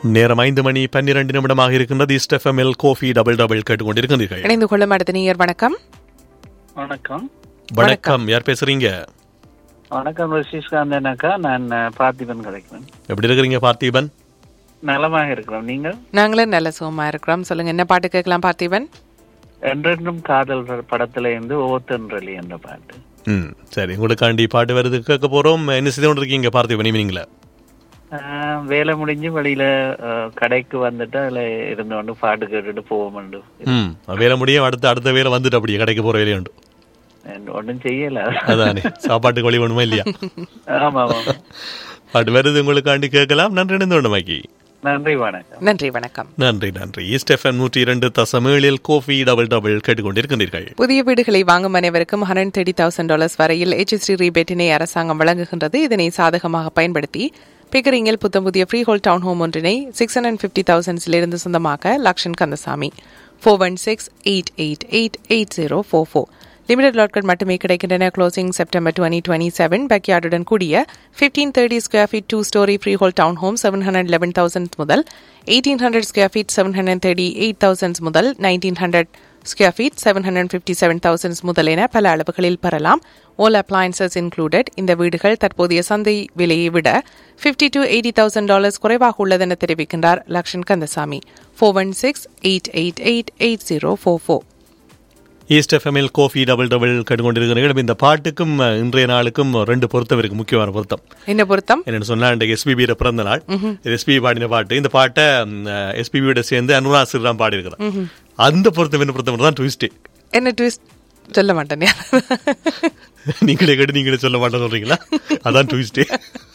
நேரம் ஐந்து மணி பன்னிரண்டு நிமிடமாக இருக்கின்றது ஈஸ்ட் எஃப்எம்எல் கோஃபி டபுள் டபுள் கேட்டுக்கொண்டிருக்கிறீர்கள் இணைந்து கொள்ளும் அடுத்த நேயர் வணக்கம் வணக்கம் வணக்கம் யார் பேசுறீங்க வணக்கம் ரிஷிஷ்காந்த் அக்கா நான் அஹ், பார்த்திபன் கிடைக்கிறேன் எப்படி இருக்கிறீங்க பார்த்திபன் நலமாக இருக்கிறோம் நீங்கள் நாங்களும் நல்ல சுகமா இருக்கிறோம் சொல்லுங்க என்ன பாட்டு கேட்கலாம் பார்த்திபன் என்றென்றும் காதல் படத்துல இருந்து ஓத்தன்றலி என்ற பாட்டு ம் சரி உங்களுக்காண்டி பாட்டு வருது கேட்க போறோம் என்ன செய்து கொண்டிருக்கீங்க பார்த்திபன் ஈவினிங்ல அஹ், வேலை முடிஞ்சு வெளியில அஹ், கடைக்கு வந்துட்டு அதுல இருந்து கொண்டு பாட்டு கேட்டுட்டு போவோம் ம் வேலை முடியும் அடுத்த அடுத்த வேலை வந்துட்டு அப்படியே கடைக்கு போற வேலையுண்டு ஒன்றும் செய்யல அதானே சாப்பாட்டுக்கு வழி வேணுமா இல்லையா ஆமா ஆமா பாட்டு வருது உங்களுக்காண்டி கேட்கலாம் நன்றி இணைந்து கொண்டமாக்கி நன்றி வணக்கம் நன்றி வணக்கம் நன்றி நன்றி ஈஸ்ட் எஃப்எம் நூற்றி இரண்டு தசம் ஏழில் கோஃபி டபுள் டபுள் கேட்டுக்கொண்டிருக்கின்றீர்கள் புதிய வீடுகளை வாங்கும் அனைவருக்கும் ஹண்ட்ரட் தேர்ட்டி தௌசண்ட் டாலர்ஸ் வரையில் HST ரீபேட்டினை அரசாங்கம் வழங்குகின்றது இதனை சாதகமாக பயன்படுத்தி பிகரிங்கில் புத்தம் புதிய ஃப்ரீ ஹோல் டவுன் ஹோம் ஒன்றினை சிக்ஸ் ஹண்ட்ரட் ஃபிஃப்டி தௌசண்ட்ஸிலிருந்து சொந்தமாக்க Lakshan Kandasamy four one six eight eight eight eight zero four four limited லாட்கள் மட்டுமே கிடைக்கின்றன closing September twenty twenty seven பேக்யார்டுடன் கூடிய fifteen thirty square feet two storey free hold town home seven hundred eleven thousand முதல் eighteen hundred square feet seven hundred thirty eight thousands முதல் nineteen hundred square feet seven hundred fifty seven thousands முதல் என பல அளவுகளில் பெறலாம் all appliances included இந்த வீடுகள் தற்போதைய சந்தை விலையை விட fifty to eighty thousand dollars குறைவாக உள்ளதென தெரிவிக்கின்றார் Lakshan Kandasamy four one six eight eight eight eight zero four four east எஃப்எம்எல் கோஃபி டபுள் டபுள் கேட்டுக்கொண்டிருக்கிறீர்கள் இந்த பாட்டுக்கும் அஹ், இன்றைய நாளுக்கும் ரெண்டு பொருத்தம் இருக்கு முக்கியமான பொருத்தம் என்ன பொருத்தம் என்னன்னு சொன்னா இன்றைக்கு எஸ்பிபி பிறந்த நாள் எஸ்பிபி பாடின பாட்டு இந்த பாட்டை எஸ்பிபியோட சேர்ந்து அனுரா சிறுராம் பாடி இருக்கிறான் அந்த பொருத்தம் என்ன பொருத்தம் தான் ட்விஸ்ட் என்ன ட்விஸ்ட் சொல்ல மாட்டேன் நீங்களே கேட்டு நீங்களே சொல்ல மாட்டேன் சொல்றீங்களா அதான் ட்விஸ்ட்